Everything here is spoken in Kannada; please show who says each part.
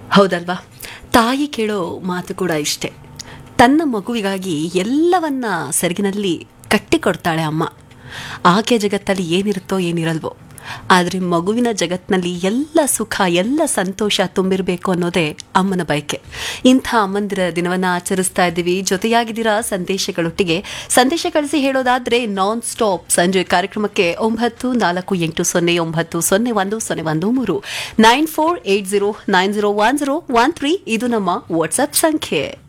Speaker 1: ಹೌದಲ್ವಾ ತಾಯಿ ಕೇಳೋ ಮಾತು ಕೂಡ ಇಷ್ಟೆ ತನ್ನ ಮಗುವಿಗಾಗಿ ಎಲ್ಲವನ್ನ ಸೆರಗಿನಲ್ಲಿ ಕಟ್ಟಿಕೊಡ್ತಾಳೆ ಅಮ್ಮ ಆಕೆ ಜಗತ್ತಲ್ಲಿ ಏನಿರುತ್ತೋ ಏನಿರಲ್ವೋ ಆದರೆ ಮಗುವಿನ ಜಗತ್ತಿನಲ್ಲಿ ಎಲ್ಲ ಸುಖ ಎಲ್ಲ ಸಂತೋಷ ತುಂಬಿರಬೇಕು ಅನ್ನೋದೇ ಅಮ್ಮನ ಬಯಕೆ ಇಂಥ ಅಮ್ಮಂದಿರ ದಿನವನ್ನ ಆಚರಿಸ್ತಾ ಇದ್ದೀವಿ ಜೊತೆಯಾಗಿದ್ದೀರಾ ಸಂದೇಶಗಳೊಟ್ಟಿಗೆ ಸಂದೇಶ ಕಳಿಸಿ ಹೇಳೋದಾದ್ರೆ ನಾನ್ ಸ್ಟಾಪ್ ಸಂಜೆ ಕಾರ್ಯಕ್ರಮಕ್ಕೆ ಒಂಬತ್ತು ನಾಲ್ಕು ಎಂಟು ಸೊನ್ನೆ ಒಂಬತ್ತು ಸೊನ್ನೆ ಒಂದು ಸೊನ್ನೆ ಒಂದು ಮೂರು nine four eight zero nine zero one zero one three ಇದು ನಮ್ಮ ವಾಟ್ಸ್ಆಪ್ ಸಂಖ್ಯೆ